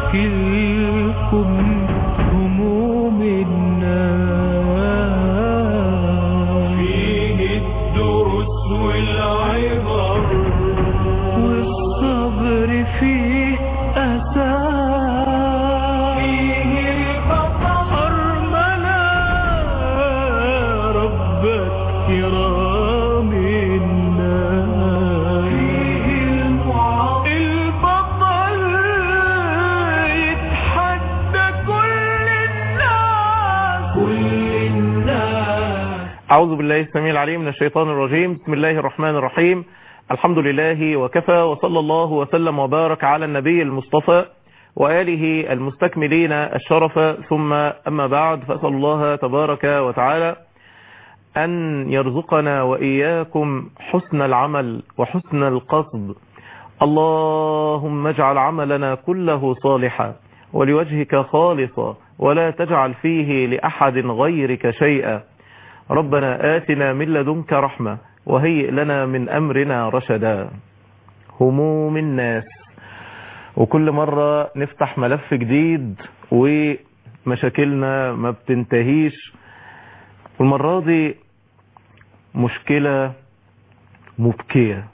أشكي لكم هموم الناس فيه الدروس والعبر والصبر فيه أساس فيه الخطر أرمنا ربك كرام الناس فيه المعاصي البطل يتحدى كل الناس كل الناس أعوذ بالله السميع العليم من الشيطان الرجيم بسم الله الرحمن الرحيم الحمد لله وكفى وصلى الله وسلم وبارك على النبي المصطفى وآله المستكملين الشرف ثم أما بعد فأسأل الله تبارك وتعالى أن يرزقنا وإياكم حسن العمل وحسن القصد اللهم اجعل عملنا كله صالحا ولوجهك خالصا ولا تجعل فيه لأحد غيرك شيئا ربنا آتنا من لدنك رحمة وهيئ لنا من أمرنا رشدا هموم الناس وكل مرة نفتح ملف جديد ومشاكلنا ما بتنتهيش والمرة دي مشكلة مبكية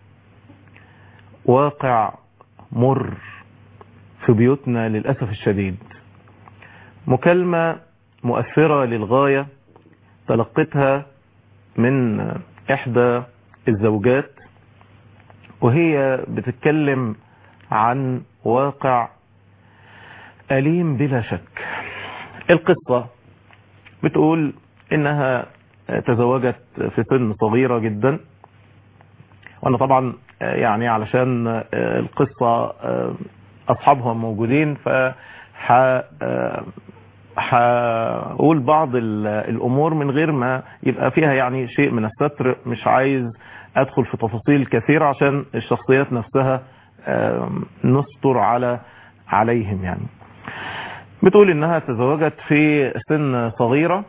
واقع مر في بيوتنا للأسف الشديد مكالمة مؤثرة للغاية تلقيتها من إحدى الزوجات وهي بتتكلم عن واقع أليم بلا شك القصة بتقول إنها تزوجت في سن صغيرة جدا وأنا طبعا يعني علشان القصة أصحابها موجودين فح هقول بعض ال- الامور من غير ما يبقى فيها يعني شيء من الستر مش عايز ادخل في تفاصيل كثيرة عشان الشخصيات نفسها آم، نستر على عليهم يعني بتقول انها تزوجت في سن صغيرة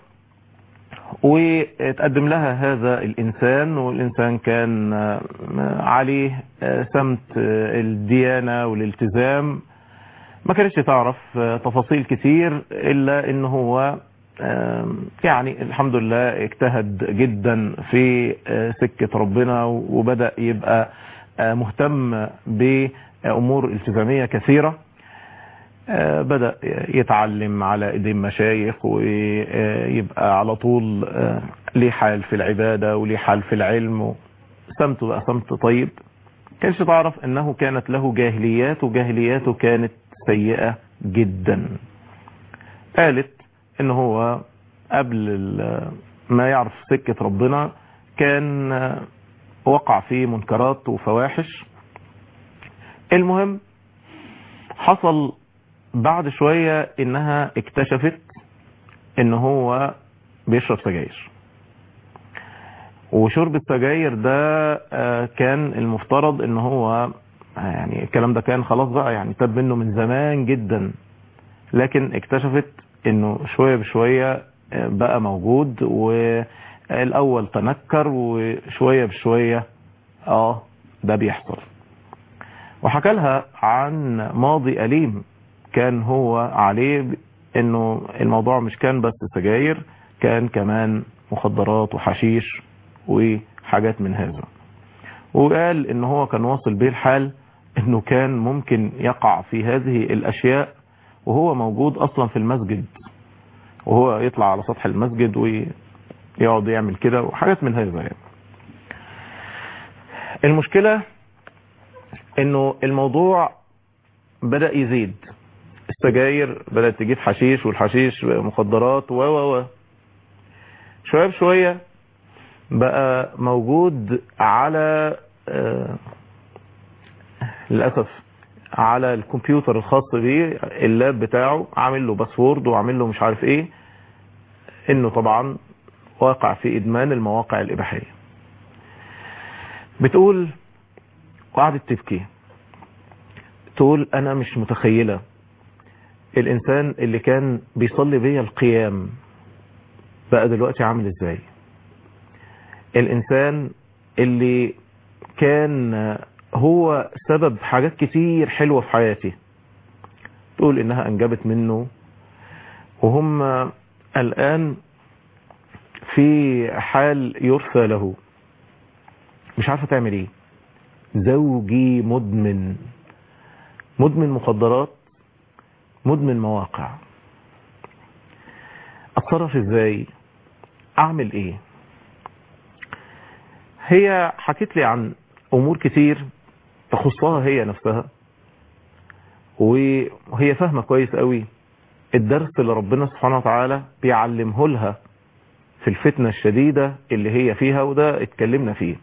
وتقدم لها هذا الانسان والانسان كان آه، عليه آه، سمت آه، الديانة والالتزام ما كانتش تعرف آه، تفاصيل كتير الا ان هو آم، يعني الحمد لله اجتهد جدا في آه، سكة ربنا وبدأ يبقى آه، مهتم بأمور التزامية كثيرة آه، بدأ يتعلم على ايدين مشايخ ويبقى على طول آه، ليه حال في العبادة وليه حال في العلم سمته بقى سمت طيب كانش تعرف انه كانت له جاهليات وجاهلياته كانت سيئة جدا قالت ان هو قبل ال- ما يعرف سكة ربنا كان وقع في منكرات وفواحش المهم حصل بعد شوية انها اكتشفت ان هو بيشرب سجاير وشرب السجاير ده آه، كان المفترض ان هو آه، يعني الكلام ده كان خلاص بقى يعني تاب منه من زمان جدا لكن اكتشفت انه شوية بشوية آه، بقى موجود والاول تنكر وشوية بشوية اه ده بيحصل وحكى لها عن ماضي أليم كان هو عليه انه الموضوع مش كان بس سجاير كان كمان مخدرات وحشيش وحاجات من هذا وقال ان هو كان واصل بيه الحال انه كان ممكن يقع في هذه الاشياء وهو موجود اصلا في المسجد وهو يطلع على سطح المسجد ويقعد يعمل كده وحاجات من هذا يعني المشكلة انه الموضوع بدأ يزيد السجاير بدأت تجيب حشيش والحشيش بقى مخدرات و و و شوية بشوية بقى موجود على آه، للأسف على الكمبيوتر الخاص بيه اللاب بتاعه عامل له باسورد وعامل له مش عارف ايه انه طبعا واقع في ادمان المواقع الاباحية بتقول وقعدت تبكي تقول انا مش متخيلة الانسان اللي كان بيصلي بيا القيام بقى دلوقتي عامل ازاي الانسان اللي كان هو سبب حاجات كتير حلوة في حياتي تقول انها انجبت منه وهم الان في حال يرثى له مش عارفة تعمل ايه زوجي مدمن مدمن مخدرات مدمن مواقع اتصرف ازاي اعمل ايه هي حكيت لي عن امور كتير تخصها هي نفسها وهي فاهمة كويس قوي الدرس اللي ربنا سبحانه وتعالى بيعلمه لها في الفتنة الشديدة اللي هي فيها وده اتكلمنا فيه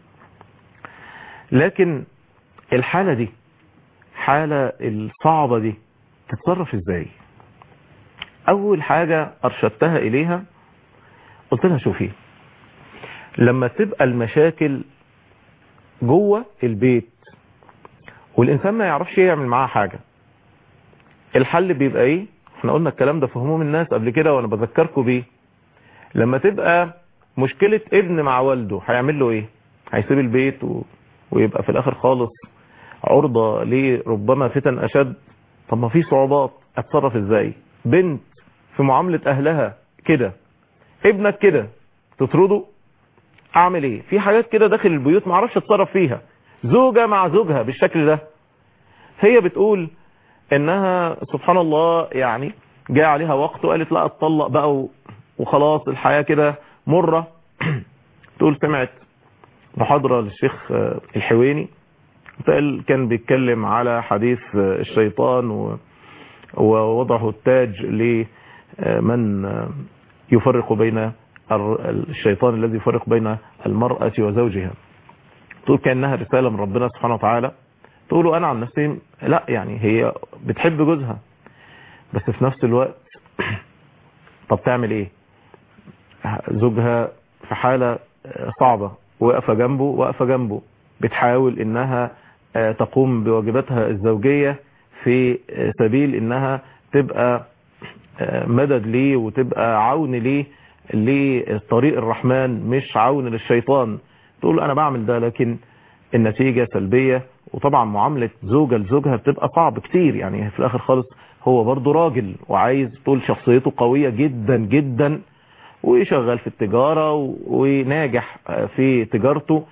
لكن الحالة دي حالة الصعبة دي تتصرف ازاي اول حاجة ارشدتها اليها قلت لها شوفي لما تبقى المشاكل جوه البيت والانسان ما يعرفش يعمل معاها حاجة الحل بيبقى ايه احنا قلنا الكلام ده في هموم الناس قبل كده وانا بذكركم بيه لما تبقى مشكلة ابن مع والده هيعمل له ايه هيسيب البيت و... ويبقى في الاخر خالص عرضة لربما فتن اشد طب ما في صعوبات اتصرف ازاي بنت في معاملة اهلها كده ابنك كده تطرده اعمل ايه في حاجات كده داخل البيوت ما اعرفش اتصرف فيها زوجة مع زوجها بالشكل ده هي بتقول انها سبحان الله يعني جاء عليها وقت وقالت لا اتطلق بقى وخلاص الحياة كده مرة تقول سمعت محاضرة للشيخ الحويني كان بيتكلم على حديث الشيطان ووضعه التاج لمن يفرق بين الشيطان الذي يفرق بين المرأة وزوجها تقول كأنها رسالة من ربنا سبحانه وتعالى تقولوا أنا عن نفسي لا يعني هي بتحب جوزها بس في نفس الوقت طب تعمل ايه زوجها في حالة صعبة واقفة جنبه واقفة جنبه بتحاول انها تقوم بواجباتها الزوجية في سبيل انها تبقى مدد ليه وتبقى عون ليه لطريق الرحمن مش عون للشيطان تقول انا بعمل ده لكن النتيجة سلبية وطبعا معاملة زوجة لزوجها بتبقى صعب كتير يعني في الاخر خالص هو برضه راجل وعايز تقول شخصيته قوية جدا جدا وشغال في التجارة وناجح في تجارته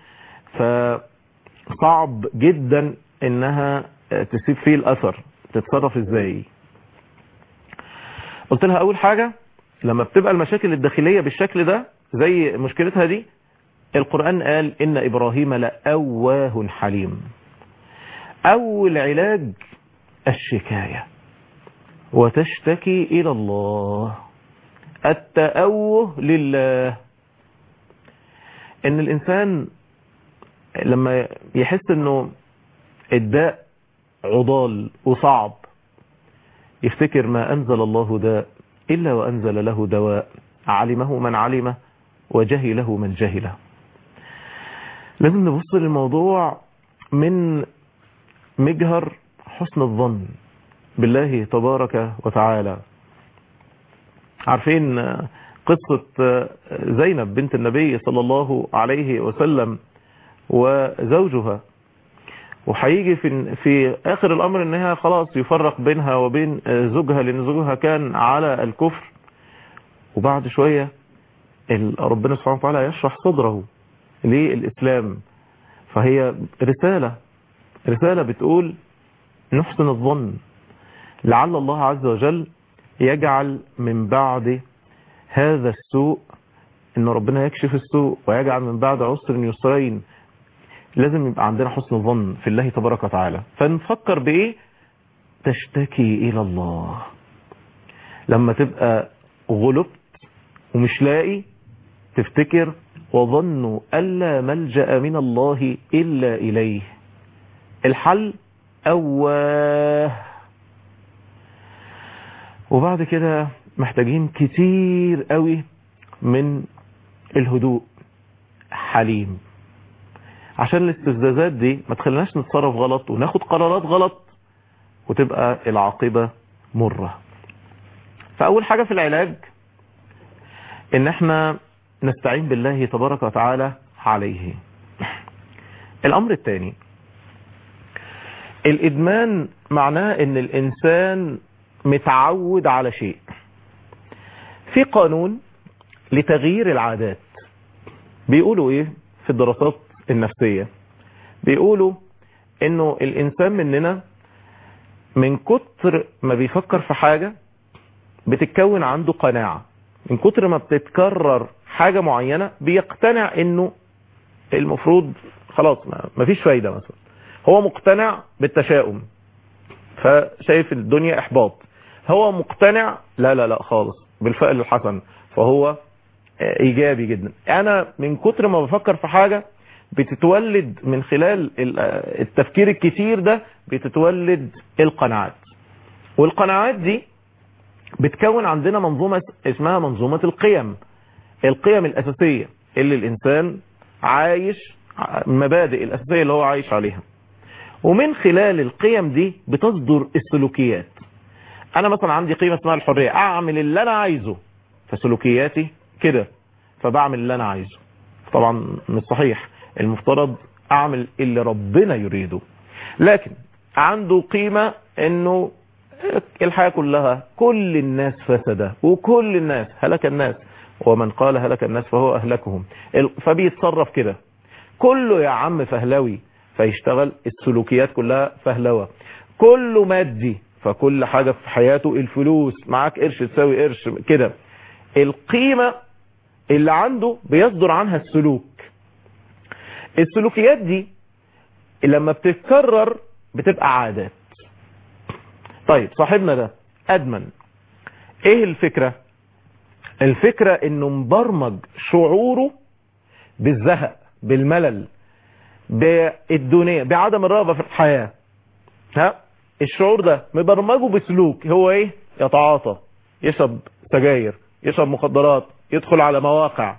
فصعب جدا انها تسيب فيه الاثر تتصرف ازاي قلت لها اول حاجة لما بتبقى المشاكل الداخلية بالشكل ده زي مشكلتها دي القرآن قال ان ابراهيم لأواه حليم اول علاج الشكاية وتشتكي الى الله التأوه لله ان الانسان لما يحس انه الداء عضال وصعب يفتكر ما انزل الله داء الا وانزل له دواء علمه من علمه وجهله من جهله لازم نبص للموضوع من مجهر حسن الظن بالله تبارك وتعالى عارفين قصة زينب بنت النبي صلى الله عليه وسلم وزوجها وهيجي في في اخر الامر انها خلاص يفرق بينها وبين زوجها لان زوجها كان على الكفر وبعد شوية ربنا سبحانه وتعالى يشرح صدره للاسلام فهي رسالة رسالة بتقول نحسن الظن لعل الله عز وجل يجعل من بعد هذا السوء ان ربنا يكشف السوء ويجعل من بعد عسر يسرين لازم يبقى عندنا حسن ظن في الله تبارك وتعالى فنفكر بايه تشتكي الى الله لما تبقى غلبت ومش لاقي تفتكر وظنوا ألا ملجأ من الله إلا إليه الحل أواه وبعد كده محتاجين كتير قوي من الهدوء حليم عشان الاستفزازات دي ما تخليناش نتصرف غلط وناخد قرارات غلط وتبقى العاقبة مرة فأول حاجة في العلاج ان احنا نستعين بالله تبارك وتعالى عليه الامر الثاني الادمان معناه ان الانسان متعود على شيء في قانون لتغيير العادات بيقولوا ايه في الدراسات النفسية بيقولوا انه الانسان مننا من كتر ما بيفكر في حاجة بتتكون عنده قناعة من كتر ما بتتكرر حاجة معينة بيقتنع انه المفروض خلاص ما فيش فايدة مثلا هو مقتنع بالتشاؤم فشايف الدنيا احباط هو مقتنع لا لا لا خالص بالفعل الحسن فهو ايجابي جدا انا من كتر ما بفكر في حاجة بتتولد من خلال التفكير الكتير ده بتتولد القناعات والقناعات دي بتكون عندنا منظومة اسمها منظومة القيم القيم الأساسية اللي الإنسان عايش المبادئ الأساسية اللي هو عايش عليها ومن خلال القيم دي بتصدر السلوكيات أنا مثلا عندي قيمة اسمها الحرية أعمل اللي أنا عايزه فسلوكياتي كده فبعمل اللي أنا عايزه طبعا مش صحيح المفترض أعمل اللي ربنا يريده لكن عنده قيمة انه الحياة كلها كل الناس فسدة وكل الناس هلك الناس ومن قال هلك الناس فهو أهلكهم فبيتصرف كده كله يا عم فهلوي فيشتغل السلوكيات كلها فهلوة كله مادي فكل حاجة في حياته الفلوس معاك قرش تساوي قرش كده القيمة اللي عنده بيصدر عنها السلوك السلوكيات دي لما بتتكرر بتبقى عادات طيب صاحبنا ده ادمن ايه الفكرة الفكرة انه مبرمج شعوره بالزهق بالملل بالدنيا بعدم الرغبة في الحياة ها الشعور ده مبرمجه بسلوك هو ايه يتعاطى يشرب سجاير يشرب مخدرات يدخل على مواقع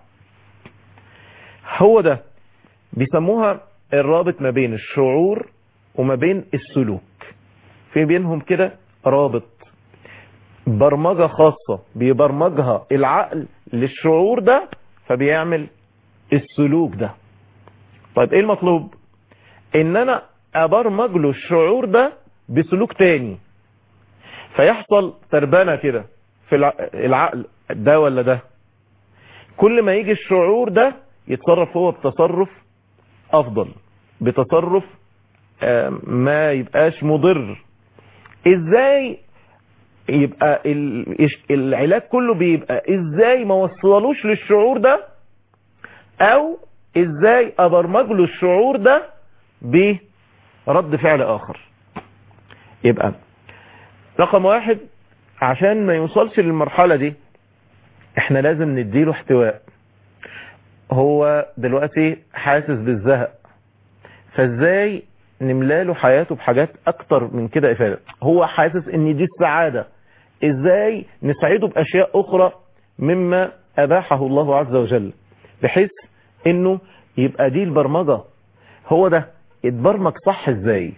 هو ده بيسموها الرابط ما بين الشعور وما بين السلوك في بينهم كده رابط برمجة خاصة بيبرمجها العقل للشعور ده فبيعمل السلوك ده طيب ايه المطلوب ان انا ابرمج له الشعور ده بسلوك تاني فيحصل تربانة كده في العقل ده ولا ده كل ما يجي الشعور ده يتصرف هو بتصرف افضل بتصرف ما يبقاش مضر ازاي يبقى العلاج كله بيبقى ازاي ما وصلوش للشعور ده او ازاي ابرمج له الشعور ده برد فعل اخر يبقى رقم واحد عشان ما يوصلش للمرحلة دي احنا لازم نديله احتواء هو دلوقتي حاسس بالزهق فازاي نملاله حياته بحاجات اكتر من كده افادة هو حاسس ان دي السعادة ازاي نسعده باشياء اخرى مما اباحه الله عز وجل بحيث انه يبقى دي البرمجة هو ده اتبرمج صح ازاي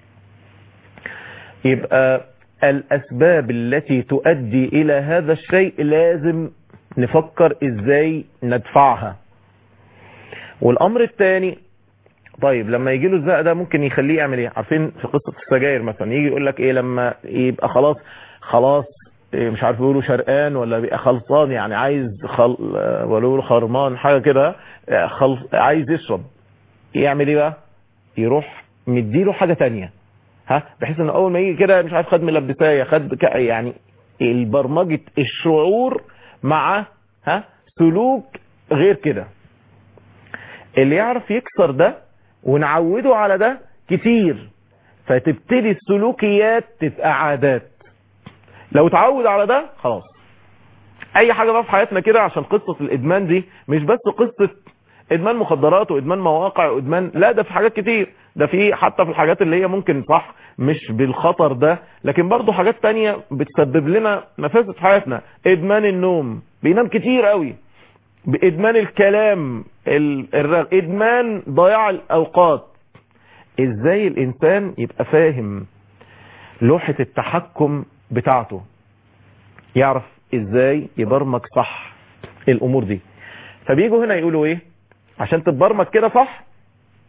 يبقى الاسباب التي تؤدي الى هذا الشيء لازم نفكر ازاي ندفعها والامر الثاني طيب لما يجي له الزق ده ممكن يخليه يعمل ايه عارفين في قصة السجاير مثلا يجي يقول لك ايه لما يبقى خلاص خلاص إيه مش عارف يقولوا شرقان ولا بيبقى خلصان يعني عايز خل ولا يقولوا خرمان حاجة كده خلص عايز يشرب يعمل ايه بقى يروح مديله حاجة تانية ها بحيث ان اول ما يجي كده مش عارف خد ملبسايه خد يعني البرمجة الشعور مع ها سلوك غير كده اللي يعرف يكسر ده ونعوده على ده كتير فتبتدي السلوكيات تبقى عادات لو اتعود على ده خلاص اي حاجة بقى في حياتنا كده عشان قصة الادمان دي مش بس قصة ادمان مخدرات وادمان مواقع وادمان لا ده في حاجات كتير ده في حتى في الحاجات اللي هي ممكن صح مش بالخطر ده لكن برضو حاجات تانية بتسبب لنا مفاسد في حياتنا ادمان النوم بينام كتير قوي بادمان الكلام الرغ... ادمان ضياع الاوقات ازاي الانسان يبقى فاهم لوحة التحكم بتاعته يعرف ازاي يبرمج صح الامور دي فبيجوا هنا يقولوا ايه عشان تتبرمج كده صح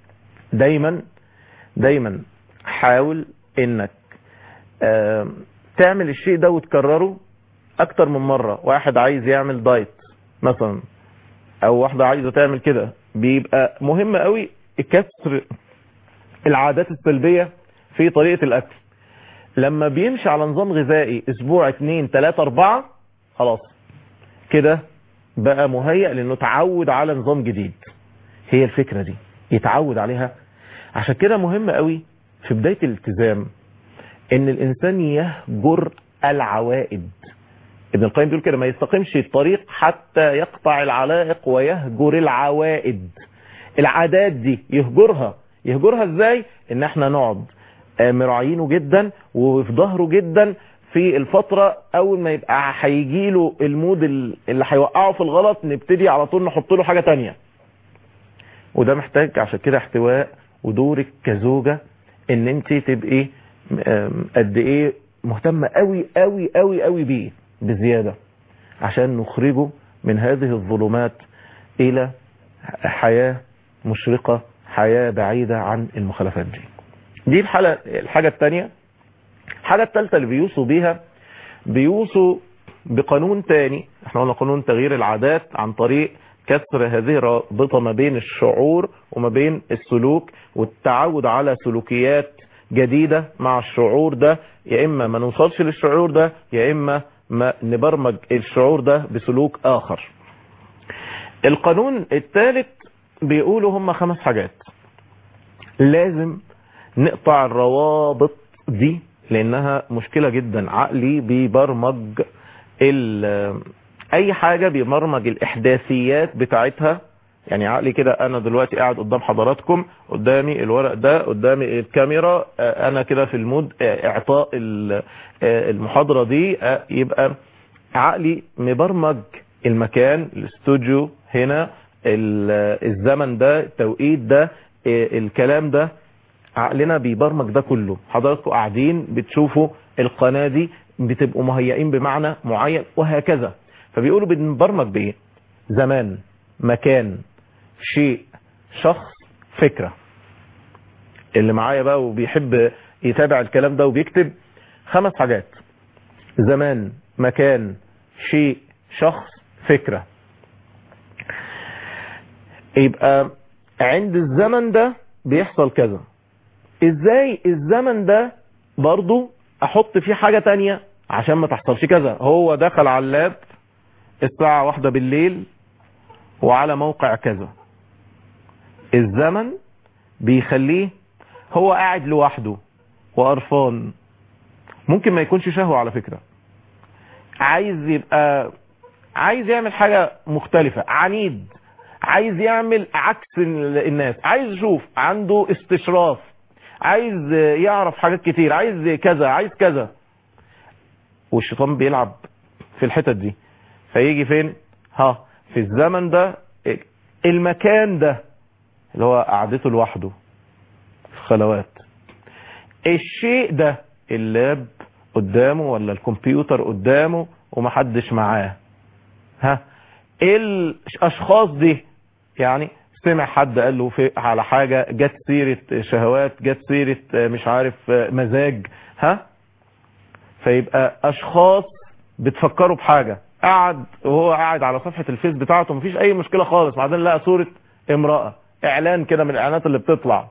دايما دايما حاول انك تعمل الشيء ده وتكرره اكتر من مرة واحد عايز يعمل دايت مثلا او واحدة عايزة تعمل كده بيبقى مهم قوي كسر العادات السلبية في طريقة الاكل لما بيمشي على نظام غذائي اسبوع اتنين تلاتة اربعة خلاص كده بقى مهيأ لانه تعود على نظام جديد هي الفكرة دي يتعود عليها عشان كده مهم قوي في بداية الالتزام ان الانسان يهجر العوائد ابن القيم بيقول كده ما يستقيمش الطريق حتى يقطع العلائق ويهجر العوائد العادات دي يهجرها يهجرها ازاي ان احنا نقعد مراعينه جدا وفي ظهره جدا في الفترة اول ما يبقى هيجي له المود اللي هيوقعه في الغلط نبتدي على طول نحط له حاجة تانية وده محتاج عشان كده احتواء ودورك كزوجة ان انت تبقي قد ايه مهتمة قوي قوي قوي قوي بيه بزيادة عشان نخرجه من هذه الظلمات الى حياة مشرقة حياة بعيدة عن المخالفات دي دي الحالة الحاجة الثانية الحاجة الثالثة اللي بيوصوا بيها بيوصوا بقانون تاني احنا قلنا قانون تغيير العادات عن طريق كسر هذه الرابطة ما بين الشعور وما بين السلوك والتعود على سلوكيات جديدة مع الشعور ده يا اما ما نوصلش للشعور ده يا اما ما نبرمج الشعور ده بسلوك اخر القانون الثالث بيقولوا هم خمس حاجات لازم نقطع الروابط دي لانها مشكلة جدا عقلي بيبرمج اي حاجة بيبرمج الاحداثيات بتاعتها يعني عقلي كده انا دلوقتي قاعد قدام حضراتكم قدامي الورق ده قدامي الكاميرا انا كده في المود اعطاء المحاضرة دي يبقى عقلي مبرمج المكان الاستوديو هنا الزمن ده التوقيت ده الكلام ده عقلنا بيبرمج ده كله حضراتكم قاعدين بتشوفوا القناة دي بتبقوا مهيئين بمعنى معين وهكذا فبيقولوا بنبرمج بايه زمان مكان شيء شخص فكرة اللي معايا بقى وبيحب يتابع الكلام ده وبيكتب خمس حاجات زمان مكان شيء شخص فكرة يبقى عند الزمن ده بيحصل كذا ازاي الزمن ده برضو احط فيه حاجة تانية عشان ما تحصلش كذا هو دخل على اللاب الساعة واحدة بالليل وعلى موقع كذا الزمن بيخليه هو قاعد لوحده وقرفان ممكن ما يكونش شهوة على فكرة عايز يبقى عايز يعمل حاجة مختلفة عنيد عايز يعمل عكس الناس عايز يشوف عنده استشراف عايز يعرف حاجات كتير عايز كذا عايز كذا والشيطان بيلعب في الحتت دي فيجي فين ها في الزمن ده المكان ده اللي هو قعدته لوحده في خلوات الشيء ده اللاب قدامه ولا الكمبيوتر قدامه ومحدش معاه ها ايه الاشخاص دي يعني سمع حد قال له في على حاجة جت سيرة شهوات جت سيرة مش عارف مزاج ها فيبقى اشخاص بتفكروا بحاجة قعد وهو قاعد على صفحة الفيس بتاعته مفيش اي مشكلة خالص بعدين لقى صورة امرأة اعلان كده من الاعلانات اللي بتطلع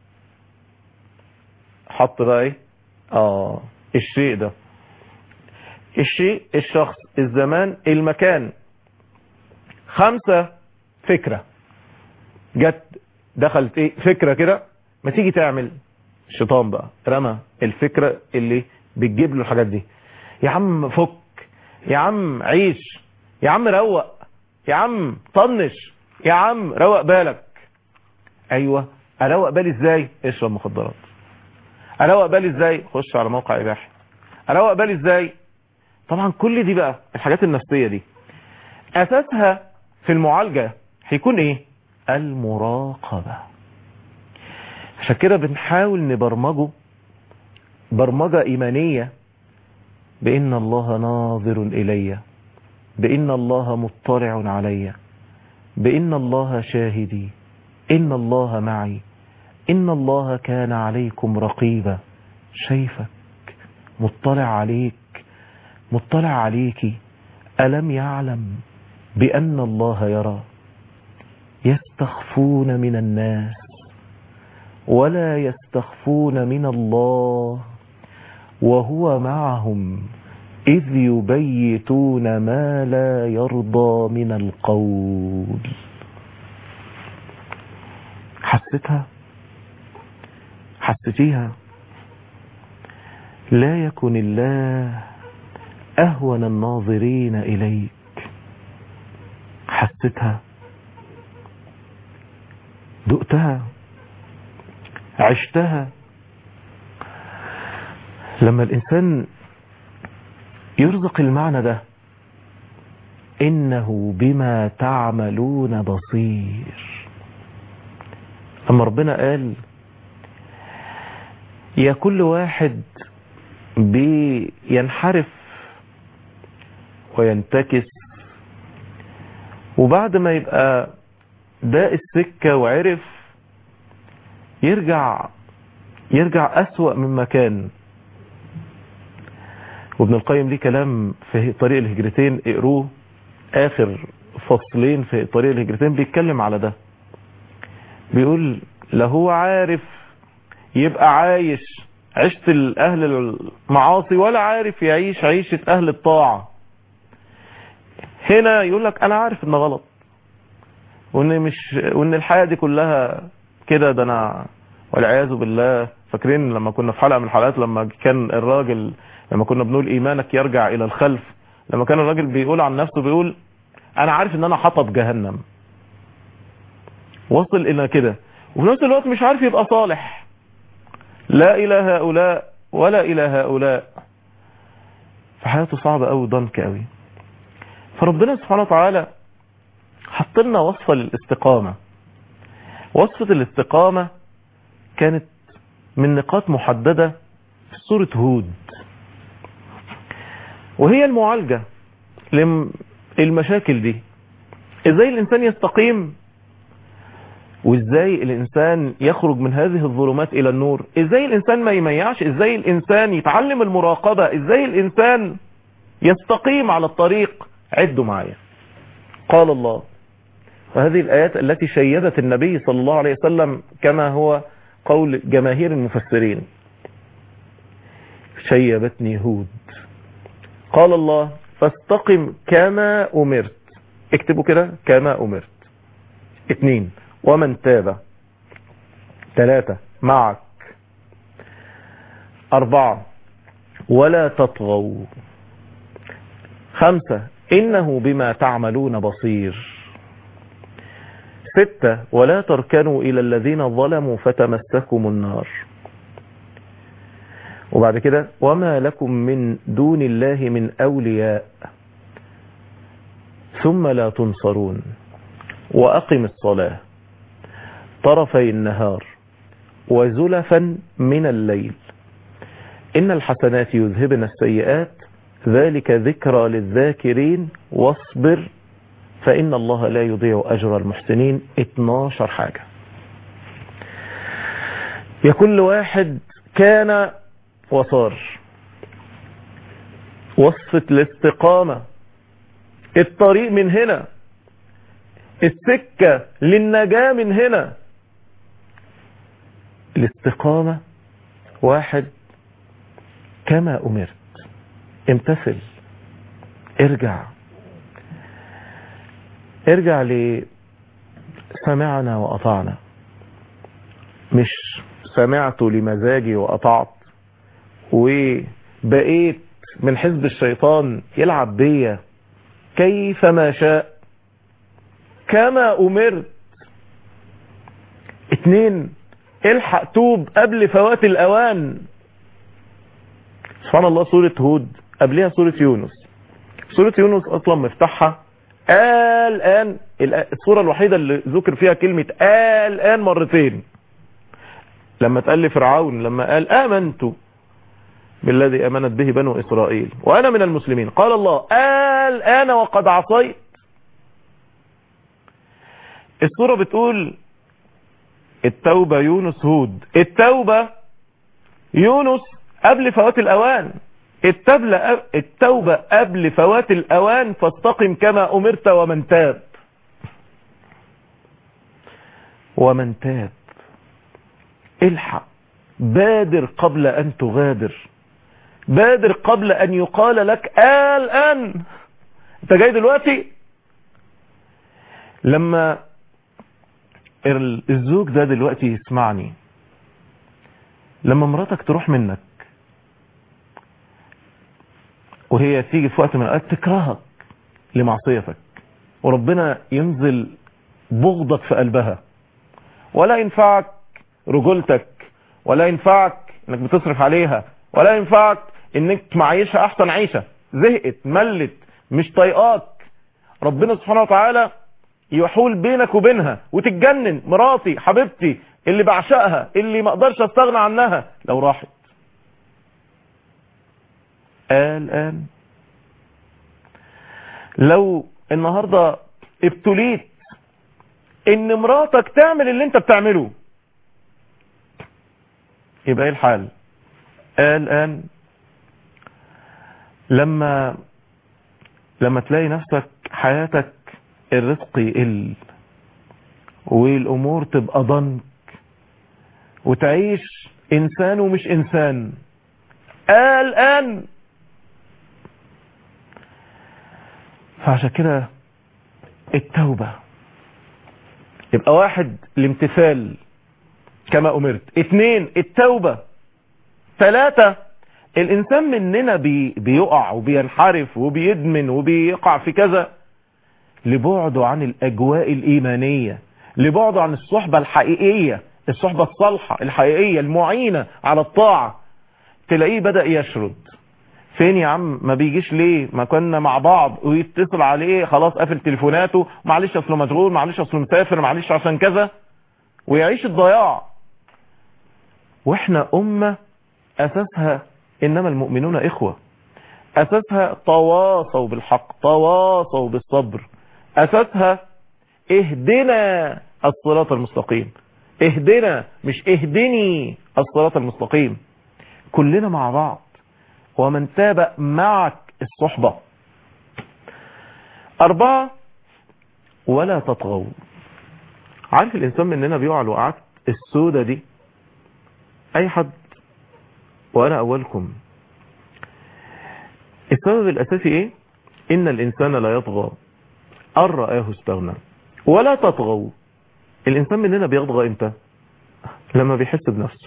حط بقى ايه اه الشيء ده الشيء الشخص الزمان المكان خمسة فكرة جت دخلت ايه فكرة كده ما تيجي تعمل الشيطان بقى رمى الفكرة اللي بتجيب له الحاجات دي يا عم فك يا عم عيش يا عم روق يا عم طنش يا عم روق بالك ايوه اروق بالي ازاي اشرب مخدرات اروق بالي ازاي خش على موقع اباحي اروق بالي ازاي طبعا كل دي بقى الحاجات النفسية دي اساسها في المعالجة هيكون ايه المراقبة عشان كده بنحاول نبرمجه برمجة ايمانية بان الله ناظر الي بان الله مطلع علي بان الله شاهدي ان الله معي ان الله كان عليكم رقيبا شايفك مطلع عليك مطلع عليك ألم يعلم بأن الله يرى يستخفون من الناس ولا يستخفون من الله وهو معهم إذ يبيتون ما لا يرضى من القول حسيتها حسيتيها لا يكن الله أهون الناظرين إليك حسيتها دقتها عشتها لما الإنسان يرزق المعنى ده إنه بما تعملون بصير أما ربنا قال يا كل واحد بينحرف وينتكس وبعد ما يبقى ده السكة وعرف يرجع يرجع أسوأ مما كان وابن القيم ليه كلام في طريق الهجرتين اقروه آخر فصلين في طريق الهجرتين بيتكلم على ده بيقول لا هو عارف يبقى عايش عشت الأهل المعاصي ولا عارف يعيش عيشة أهل الطاعة هنا يقول لك أنا عارف إن غلط وإن مش وإن الحياة دي كلها كده ده أنا والعياذ بالله فاكرين لما كنا في حلقة من الحلقات لما كان الراجل لما كنا بنقول إيمانك يرجع إلى الخلف لما كان الراجل بيقول عن نفسه بيقول أنا عارف إن أنا حطب جهنم وصل إلى كده وفي نفس الوقت مش عارف يبقى صالح لا إلى هؤلاء ولا إلى هؤلاء فحياته صعبة أوي ضنك أوي فربنا سبحانه وتعالى حط لنا وصفة للاستقامة وصفة الاستقامة كانت من نقاط محددة في سورة هود وهي المعالجة للمشاكل دي ازاي الانسان يستقيم وازاي الانسان يخرج من هذه الظلمات الى النور ازاي الانسان ما يميعش ازاي الانسان يتعلم المراقبة ازاي الانسان يستقيم على الطريق عدوا معايا قال الله وهذه الآيات التي شيدت النبي صلى الله عليه وسلم كما هو قول جماهير المفسرين شيبتني هود قال الله فاستقم كما أمرت اكتبوا كده كما أمرت اثنين ومن تاب ثلاثة معك أربعة ولا تطغوا خمسة إنه بما تعملون بصير ستة ولا تركنوا إلى الذين ظلموا فتمسكم النار وبعد كده وما لكم من دون الله من أولياء ثم لا تنصرون وأقم الصلاة طرفي النهار وزلفا من الليل إن الحسنات يذهبن السيئات ذلك ذكرى للذاكرين واصبر فإن الله لا يضيع أجر المحسنين 12 حاجة يا كل واحد كان وصار وصفة الاستقامة الطريق من هنا السكة للنجاة من هنا الاستقامة واحد كما أمرت امتثل ارجع ارجع لسمعنا وأطعنا مش سمعت لمزاجي وأطعت وبقيت من حزب الشيطان يلعب بيا كيفما شاء كما أمرت اتنين الحق توب قبل فوات الأوان سبحان الله سورة هود قبلها سورة يونس سورة يونس أصلا مفتاحها الآن السورة الوحيدة اللي ذكر فيها كلمة الآن مرتين لما تقال لفرعون لما قال آمنت بالذي أمنت به بنو إسرائيل وأنا من المسلمين قال الله الآن وقد عصيت السورة بتقول التوبة يونس هود التوبة يونس قبل فوات الأوان التبل- التوبة قبل فوات الأوان فاستقم كما أمرت ومن تاب ومن تاب الحق بادر قبل أن تغادر بادر قبل أن يقال لك آه الآن أنت جاي دلوقتي لما ال- الزوج ده دلوقتي يسمعني لما مراتك تروح منك وهي تيجي في وقت من الأوقات تكرهك لمعصيتك وربنا ينزل بغضك في قلبها ولا ينفعك رجولتك ولا ينفعك انك بتصرف عليها ولا ينفعك انك معيشها احسن عيشة زهقت ملت مش طايقاك ربنا سبحانه وتعالى يحول بينك وبينها وتتجنن مراتي حبيبتي اللي بعشقها اللي ما اقدرش استغنى عنها لو راحت الان لو النهاردة ابتليت ان مراتك تعمل اللي انت بتعمله يبقى ايه الحال الان لما لما تلاقي نفسك حياتك الرزق يقل والامور تبقى ضنك وتعيش انسان ومش انسان الان فعشان كده التوبة يبقى واحد الامتثال كما امرت اتنين التوبة ثلاثة الانسان مننا بي بيقع وبينحرف وبيدمن وبيقع في كذا لبعده عن الاجواء الايمانية لبعده عن الصحبة الحقيقية الصحبة الصالحة الحقيقية المعينة على الطاعة تلاقيه بدأ يشرد فين يا عم ما بيجيش ليه ما كنا مع بعض ويتصل عليه خلاص قافل تليفوناته معلش اصله مشغول معلش اصله مسافر معلش عشان كذا ويعيش الضياع واحنا امة اساسها انما المؤمنون اخوة اساسها تواصوا بالحق تواصوا بالصبر اساسها اهدنا الصراط المستقيم اهدنا مش اهدني الصراط المستقيم كلنا مع بعض ومن تاب معك الصحبة أربعة ولا تطغوا عارف الإنسان مننا بيقع الوقعات السودة دي أي حد وأنا أولكم السبب الأساسي إيه إن الإنسان لا يطغى أن رآه استغنى ولا تطغوا الإنسان مننا بيطغى إمتى لما بيحس بنفسه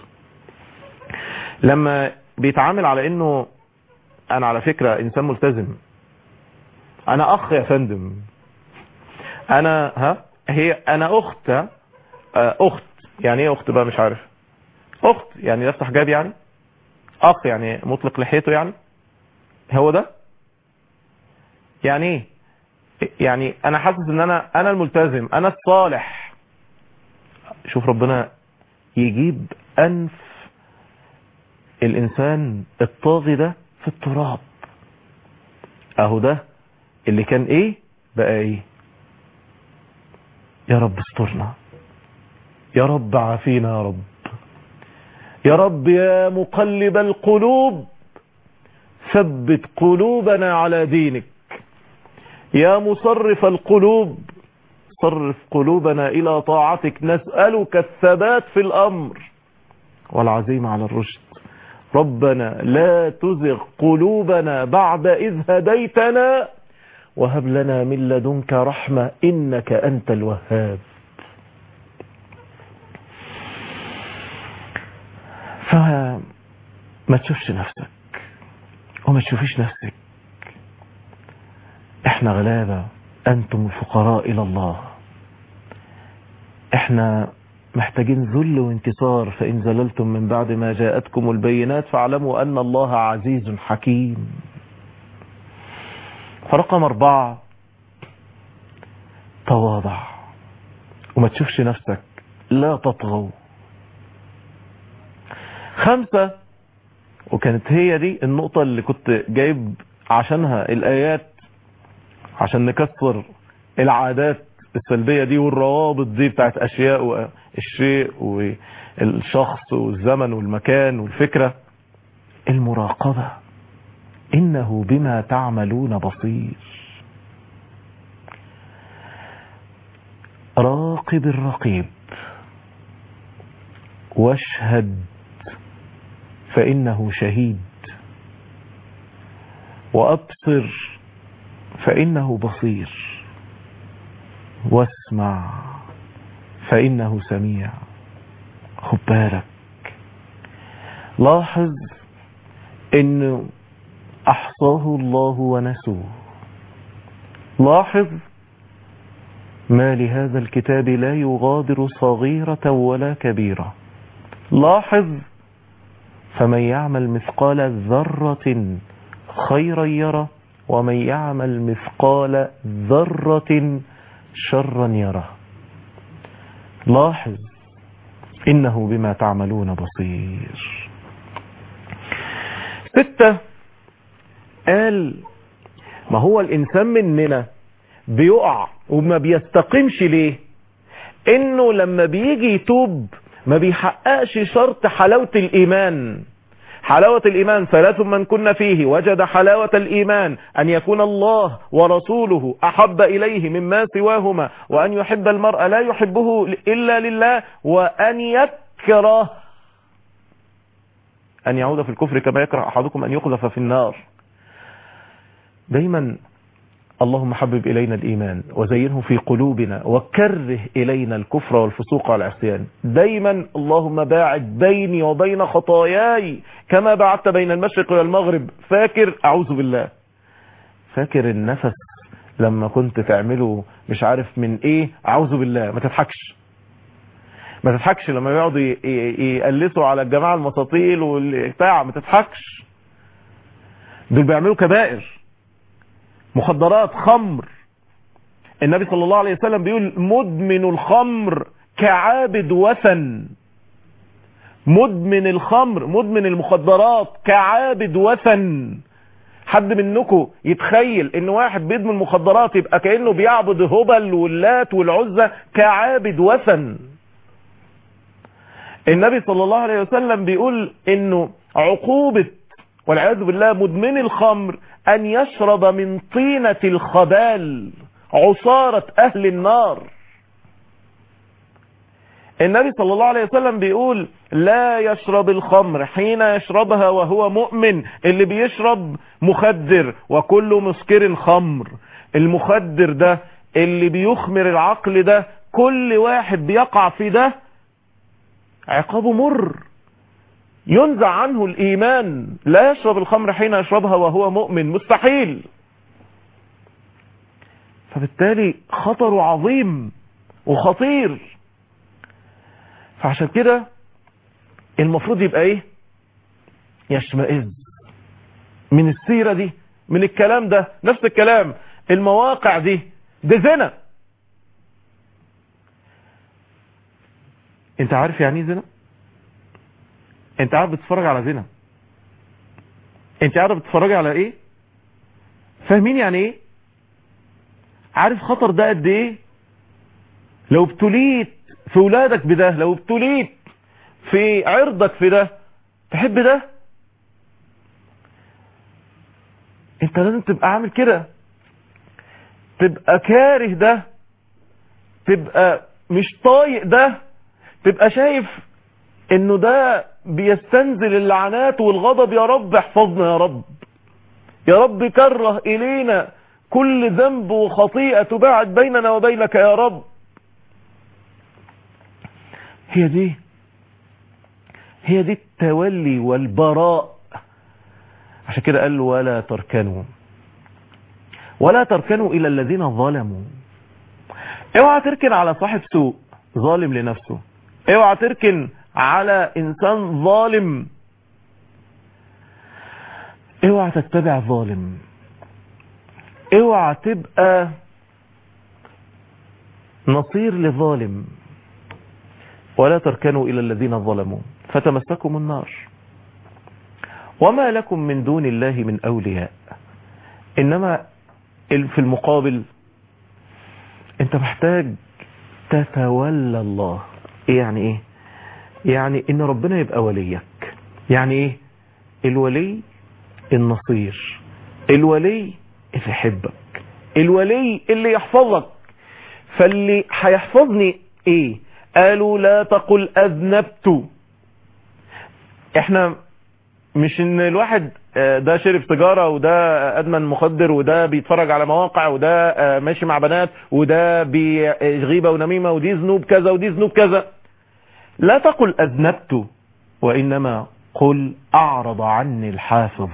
لما بيتعامل على انه انا على فكرة انسان ملتزم انا اخ يا فندم انا ها هي انا اخت ها؟ آه، اخت يعني ايه اخت بقى مش عارف اخت يعني لابسه حجاب يعني اخ يعني مطلق لحيته يعني هو ده يعني ايه يعني انا حاسس ان انا انا الملتزم انا الصالح شوف ربنا يجيب انف الانسان الطاغي ده في التراب اهو ده اللي كان ايه بقى ايه يا رب استرنا يا رب عافينا يا رب يا رب يا مقلب القلوب ثبت قلوبنا على دينك يا مصرف القلوب صرف قلوبنا الى طاعتك نسألك الثبات في الامر والعزيمة على الرشد ربنا لا تزغ قلوبنا بعد إذ هديتنا وهب لنا من لدنك رحمة إنك أنت الوهاب فما تشوفش نفسك وما تشوفيش نفسك احنا غلابة أنتم الفقراء إلى الله احنا محتاجين ذل وانكسار فإن زللتم من بعد ما جاءتكم البينات فاعلموا أن الله عزيز حكيم فرقم أربعة تواضع وما تشوفش نفسك لا تطغوا خمسة وكانت هي دي النقطة اللي كنت جايب عشانها الآيات عشان نكسر العادات السلبية دي والروابط دي بتاعت أشياء والشيء والشخص والزمن والمكان والفكرة المراقبة إنه بما تعملون بصير راقب الرقيب واشهد فإنه شهيد وأبصر فإنه بصير واسمع فإنه سميع خد بالك لاحظ انه احصاه الله ونسوه لاحظ ما لهذا الكتاب لا يغادر صغيرة ولا كبيرة لاحظ فمن يعمل مثقال ذرة خيرا يره ومن يعمل مثقال ذرة شرا يره لاحظ إنه بما تعملون بصير ستة قال ما هو الإنسان مننا بيقع وما بيستقيمش ليه إنه لما بيجي يتوب ما بيحققش شرط حلاوة الإيمان حلاوة الإيمان ثلاث من كنا فيه وجد حلاوة الإيمان أن يكون الله ورسوله أحب إليه مما سواهما وأن يحب المرء لا يحبه إلا لله وأن يكره أن يعود في الكفر كما يكره أحدكم أن يقذف في النار دايما اللهم حبب إلينا الإيمان وزينه في قلوبنا وكره إلينا الكفر والفسوق والعصيان دايما اللهم باعد بيني وبين خطاياي كما بعدت بين المشرق والمغرب فاكر أعوذ بالله فاكر النفس لما كنت تعمله مش عارف من ايه أعوذ بالله ما تضحكش ما تضحكش لما يقعدوا يقلسوا على الجماعة المساطيل والبتاع ما تضحكش دول بيعملوا كبائر مخدرات خمر النبي صلى الله عليه وسلم بيقول مدمن الخمر كعابد وثن مدمن الخمر مدمن المخدرات كعابد وثن حد منكم يتخيل ان واحد بيدمن مخدرات يبقى كأنه بيعبد هبل واللات والعزة كعابد وثن النبي صلى الله عليه وسلم بيقول انه عقوبة والعياذ بالله مدمن الخمر أن يشرب من طينة الخبال عصارة أهل النار النبي صلى الله عليه وسلم بيقول لا يشرب الخمر حين يشربها وهو مؤمن اللي بيشرب مخدر وكل مسكر خمر المخدر ده اللي بيخمر العقل ده كل واحد بيقع في ده عقابه مر ينزع عنه الإيمان لا يشرب الخمر حين يشربها وهو مؤمن مستحيل فبالتالي خطر عظيم وخطير فعشان كده المفروض يبقى ايه يشمئز من السيرة دي من الكلام ده نفس الكلام المواقع دي ده زنا انت عارف يعني ايه زنا انت قاعد بتتفرج على زنا انت قاعد بتتفرج على ايه فاهمين يعني ايه عارف خطر ده قد ايه لو ابتليت في ولادك بده لو ابتليت في عرضك في ده تحب ده انت لازم تبقى عامل كده تبقى كاره ده تبقى مش طايق ده تبقى شايف انه ده بيستنزل اللعنات والغضب يا رب احفظنا يا رب يا رب كره الينا كل ذنب وخطيئة تباعد بيننا وبينك يا رب هي دي هي دي التولي والبراء عشان كده قال ولا تركنوا ولا تركنوا الى الذين ظلموا اوعى تركن على صاحب سوء ظالم لنفسه اوعى تركن على انسان ظالم اوعى تتبع ظالم اوعى تبقى نصير لظالم ولا تركنوا الى الذين ظلموا فتمسكم النار وما لكم من دون الله من اولياء انما في المقابل انت محتاج تتولى الله ايه يعني ايه يعني ان ربنا يبقى وليك يعني ايه الولي النصير الولي اللي يحبك الولي اللي يحفظك فاللي هيحفظني ايه قالوا لا تقل اذنبت احنا مش ان الواحد آه، ده شرب سيجاره وده ادمن مخدر وده بيتفرج على مواقع وده آه، ماشي مع بنات وده بغيبه ونميمه ودي ذنوب كذا ودي ذنوب كذا لا تقل اذنبت وانما قل اعرض عني الحافظ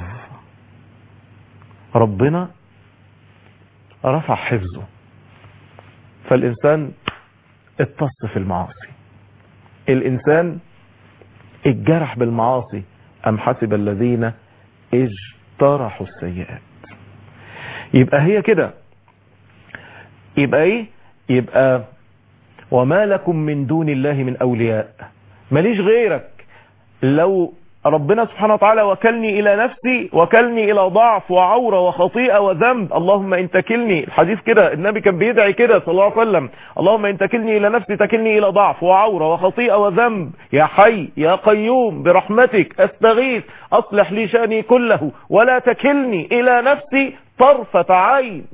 ربنا رفع حفظه فالإنسان اتص في المعاصي الإنسان اتجرح بالمعاصي أم حسب الذين اجترحوا السيئات يبقى هي كده يبقى ايه يبقى وما لكم من دون الله من أولياء ماليش غيرك لو ربنا سبحانه وتعالى وكلني إلى نفسي وكلني إلى ضعف وعورة وخطيئة وذنب اللهم إن تكلني الحديث كده النبي كان بيدعي كده صلى الله عليه وسلم اللهم إن تكلني إلى نفسي تكلني إلى ضعف وعورة وخطيئة وذنب يا حي يا قيوم برحمتك أستغيث أصلح لي شأني كله ولا تكلني إلى نفسي طرفة عين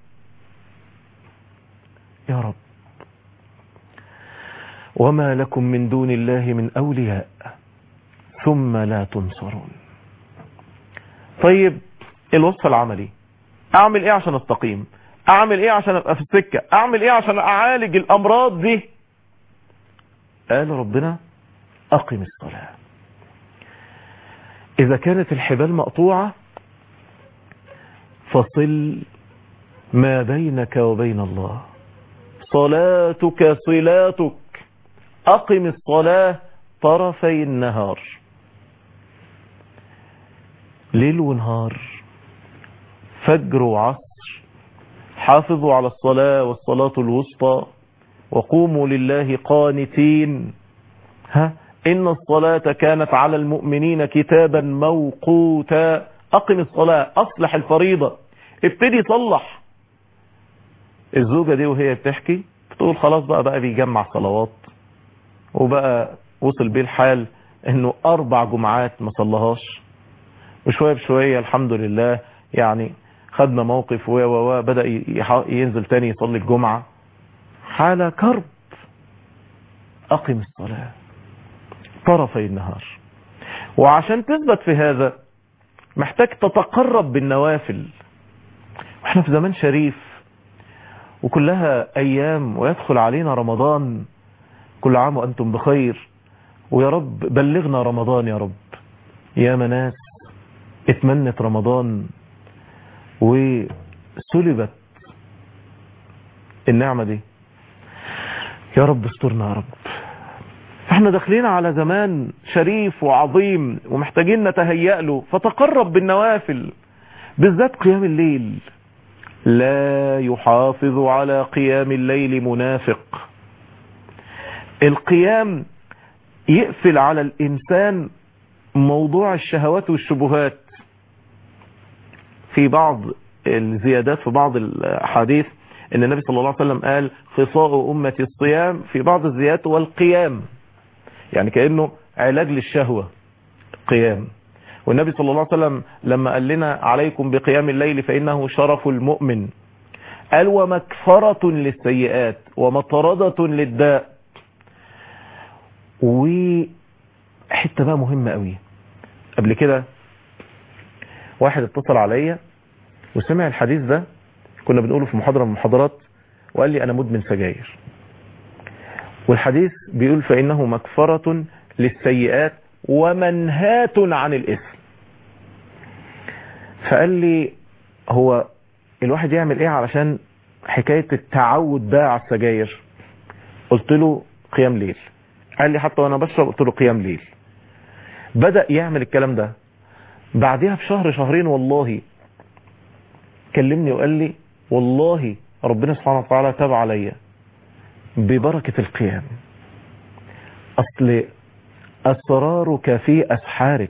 يا رب وما لكم من دون الله من أولياء ثم لا تنصرون طيب الوصف العملي اعمل ايه عشان استقيم اعمل ايه عشان ابقى في السكة اعمل ايه عشان اعالج الامراض دي قال ربنا اقم الصلاة اذا كانت الحبال مقطوعة فصل ما بينك وبين الله صلاتك صلاتك اقم الصلاة طرفي النهار ليل ونهار فجر وعصر حافظوا على الصلاة والصلاة الوسطى وقوموا لله قانتين ها إن الصلاة كانت على المؤمنين كتابا موقوتا أقم الصلاة أصلح الفريضة ابتدي صلح الزوجة دي وهي بتحكي بتقول خلاص بقى بقى بيجمع صلوات وبقى وصل بيه الحال انه اربع جمعات ما صلهاش وشوية بشوية الحمد لله يعني خدنا موقف و و و بدأ يح- ينزل تاني يصلي الجمعة حالة كرب أقم الصلاة طرفي النهار وعشان تثبت في هذا محتاج تتقرب بالنوافل واحنا في زمان شريف وكلها أيام ويدخل علينا رمضان كل عام وأنتم بخير ويا رب بلغنا رمضان يا رب يا مناس اتمنت رمضان وسلبت النعمة دي يا رب استرنا يا رب احنا داخلين على زمان شريف وعظيم ومحتاجين نتهيأ له فتقرب بالنوافل بالذات قيام الليل لا يحافظ على قيام الليل منافق القيام يقفل على الإنسان موضوع الشهوات والشبهات في بعض الزيادات في بعض الحديث ان النبي صلى الله عليه وسلم قال خصاء أمة الصيام في بعض الزيادات والقيام يعني كأنه علاج للشهوة قيام والنبي صلى الله عليه وسلم لما قال لنا عليكم بقيام الليل فإنه شرف المؤمن قال ومكفرة للسيئات ومطردة للداء وحتة بقى مهمة قوي قبل كده واحد اتصل عليا وسمع الحديث ده كنا بنقوله في محاضرة من المحاضرات وقال لي أنا مدمن سجاير والحديث بيقول فإنه مكفرة للسيئات ومنهاة عن الإثم فقال لي هو الواحد يعمل ايه علشان حكاية التعود بقى على السجاير قلت له قيام ليل قال لي حتى وانا بشرب قلت له قيام ليل بدأ يعمل الكلام ده بعدها بشهر شهرين والله كلمني وقال لي والله ربنا سبحانه وتعالى تاب عليا ببركة القيام أصل أسرارك في أسحارك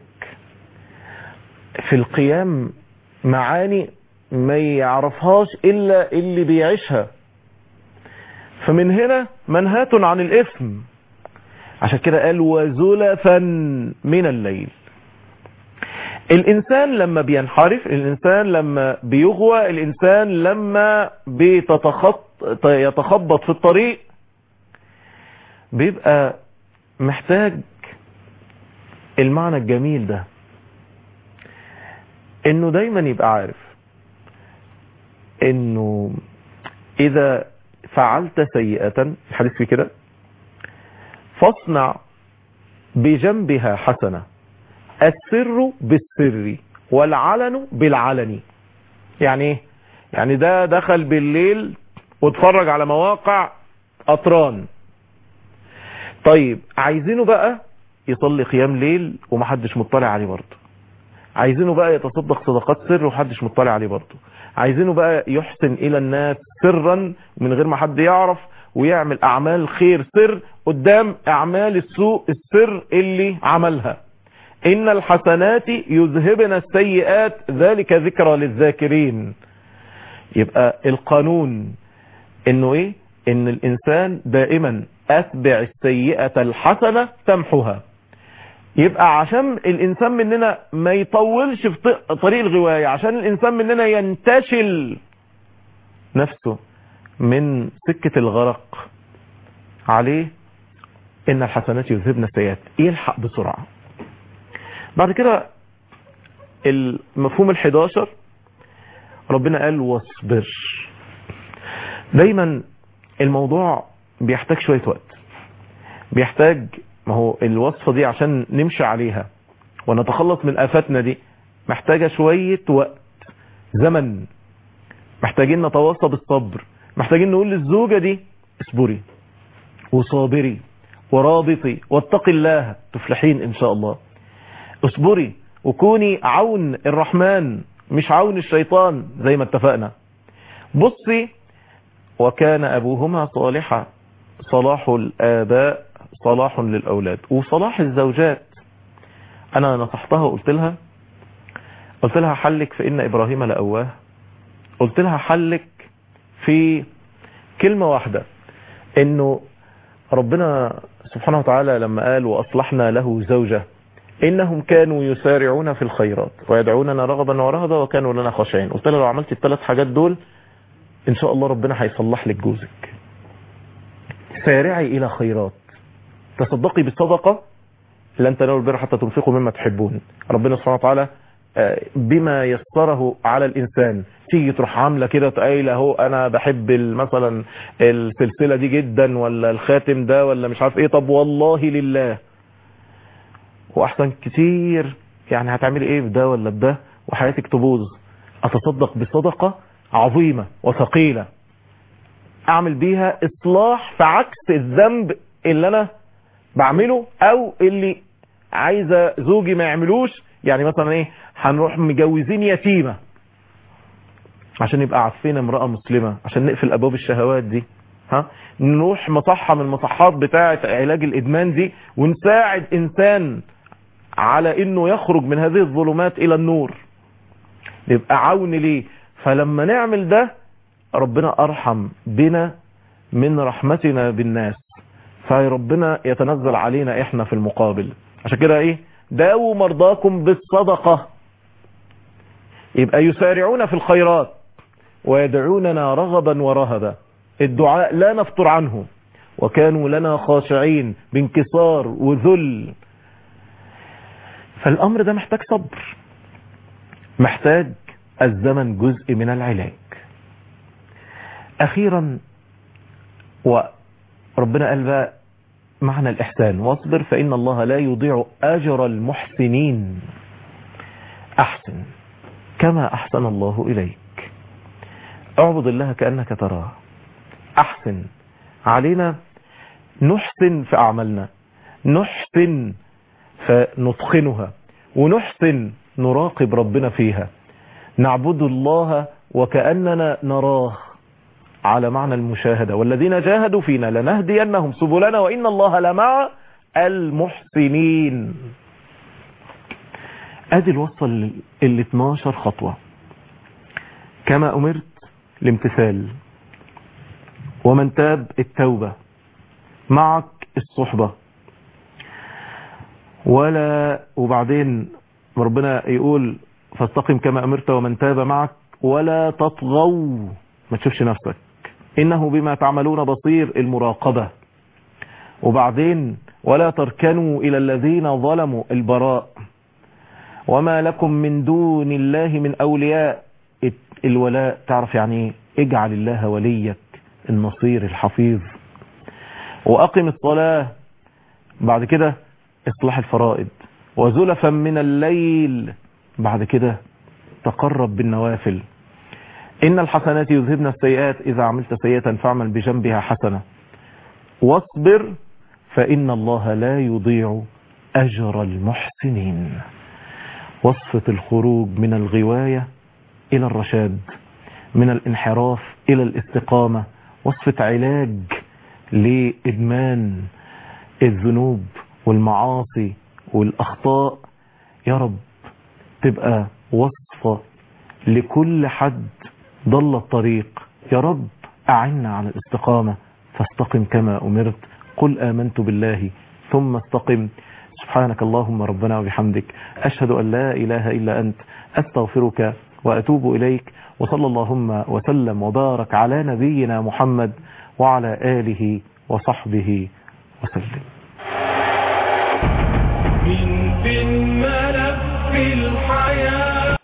في القيام معاني ما يعرفهاش إلا اللي بيعيشها فمن هنا منهاة عن الإثم عشان كده قال وزلفا من الليل الإنسان لما بينحرف الإنسان لما بيغوى الإنسان لما بيتخط يتخبط في الطريق بيبقى محتاج المعنى الجميل ده انه دايما يبقى عارف انه اذا فعلت سيئة الحديث في كده فاصنع بجنبها حسنة السر بالسر والعلن بالعلن يعني ايه يعني ده دخل بالليل واتفرج على مواقع اطران طيب عايزينه بقى يصلي قيام ليل ومحدش مطلع عليه برضه عايزينه بقى يتصدق صدقات سر ومحدش مطلع عليه برضه عايزينه بقى يحسن الى الناس سرا من غير ما حد يعرف ويعمل اعمال خير سر قدام اعمال السوء السر اللي عملها ان الحسنات يذهبن السيئات ذلك ذكرى للذاكرين يبقى القانون انه ايه ان الانسان دائما اتبع السيئة الحسنة تمحها يبقى عشان الانسان مننا ما يطولش في طريق الغواية عشان الانسان مننا ينتشل نفسه من سكة الغرق عليه ان الحسنات يذهبن السيئات يلحق بسرعة بعد كده المفهوم الحداشر ربنا قال واصبر دايما الموضوع بيحتاج شوية وقت بيحتاج ما هو الوصفة دي عشان نمشي عليها ونتخلص من آفاتنا دي محتاجة شوية وقت زمن محتاجين نتواصى بالصبر محتاجين نقول للزوجة دي اصبري وصابري ورابطي واتقي الله تفلحين ان شاء الله اصبري وكوني عون الرحمن مش عون الشيطان زي ما اتفقنا بصي وكان أبوهما صالحا صلاح الآباء صلاح للأولاد وصلاح الزوجات أنا نصحتها وقلت لها قلت لها حلك في إن إبراهيم لأواه قلت لها حلك في كلمة واحدة إنه ربنا سبحانه وتعالى لما قال وأصلحنا له زوجة إنهم كانوا يسارعون في الخيرات ويدعوننا رغبا ورهبا وكانوا لنا خاشعين قلت لها لو عملت الثلاث حاجات دول ان شاء الله ربنا هيصلح لك جوزك سارعي الى خيرات تصدقي بالصدقة لن تنالوا البر حتى تنفقوا مما تحبون ربنا سبحانه وتعالى بما يسره على الانسان تيجي تروح عامله كده قايله اهو انا بحب مثلا السلسله دي جدا ولا الخاتم ده ولا مش عارف ايه طب والله لله واحسن كتير يعني هتعملي ايه بده ولا بده وحياتك تبوظ اتصدق بصدقه عظيمة وثقيلة اعمل بيها اصلاح في عكس الذنب اللي انا بعمله او اللي عايزة زوجي ما يعملوش يعني مثلا ايه هنروح مجوزين يتيمة عشان يبقى عفينا امرأة مسلمة عشان نقفل ابواب الشهوات دي ها نروح مصحة من المصحات بتاعة علاج الادمان دي ونساعد انسان على انه يخرج من هذه الظلمات الى النور يبقى عون ليه فلما نعمل ده ربنا ارحم بنا من رحمتنا بالناس فربنا يتنزل علينا احنا في المقابل عشان كده ايه داووا مرضاكم بالصدقة يبقى يسارعون في الخيرات ويدعوننا رغبا ورهبا الدعاء لا نفطر عنه وكانوا لنا خاشعين بانكسار وذل فالامر ده محتاج صبر محتاج الزمن جزء من العلاج اخيرا وربنا قال بقى معنى الاحسان واصبر فان الله لا يضيع اجر المحسنين احسن كما احسن الله اليك اعبد الله كأنك تراه احسن علينا نحسن في اعمالنا نحسن فنتقنها ونحسن نراقب ربنا فيها نعبد الله وكأننا نراه على معنى المشاهدة والذين جاهدوا فينا لنهدينهم سبلنا وإن الله لمع المحسنين ادي الوصفة ال 12 خطوة كما امرت الامتثال ومن تاب التوبة معك الصحبة ولا وبعدين ربنا يقول فاستقم كما أمرت ومن تاب معك ولا تطغوا ما تشوفش نفسك إنه بما تعملون بصير المراقبة وبعدين ولا تركنوا إلى الذين ظلموا البراء وما لكم من دون الله من أولياء الولاء تعرف يعني ايه اجعل الله وليك النصير الحفيظ وأقم الصلاة بعد كده إصلاح الفرائض وزلفا من الليل بعد كده تقرب بالنوافل إن الحسنات يذهبن السيئات إذا عملت سيئة فاعمل بجنبها حسنة واصبر فإن الله لا يضيع أجر المحسنين وصفة الخروج من الغواية إلى الرشاد من الانحراف إلى الاستقامة وصفة علاج لإدمان الذنوب والمعاصي والأخطاء يا رب تبقى وصفة لكل حد ضل الطريق يا رب أعنا على الاستقامة فاستقم كما أمرت قل آمنت بالله ثم استقم سبحانك اللهم ربنا وبحمدك أشهد أن لا إله إلا أنت أستغفرك وأتوب إليك وصلى اللهم وسلم وبارك على نبينا محمد وعلى آله وصحبه وسلم من في الملف الحياة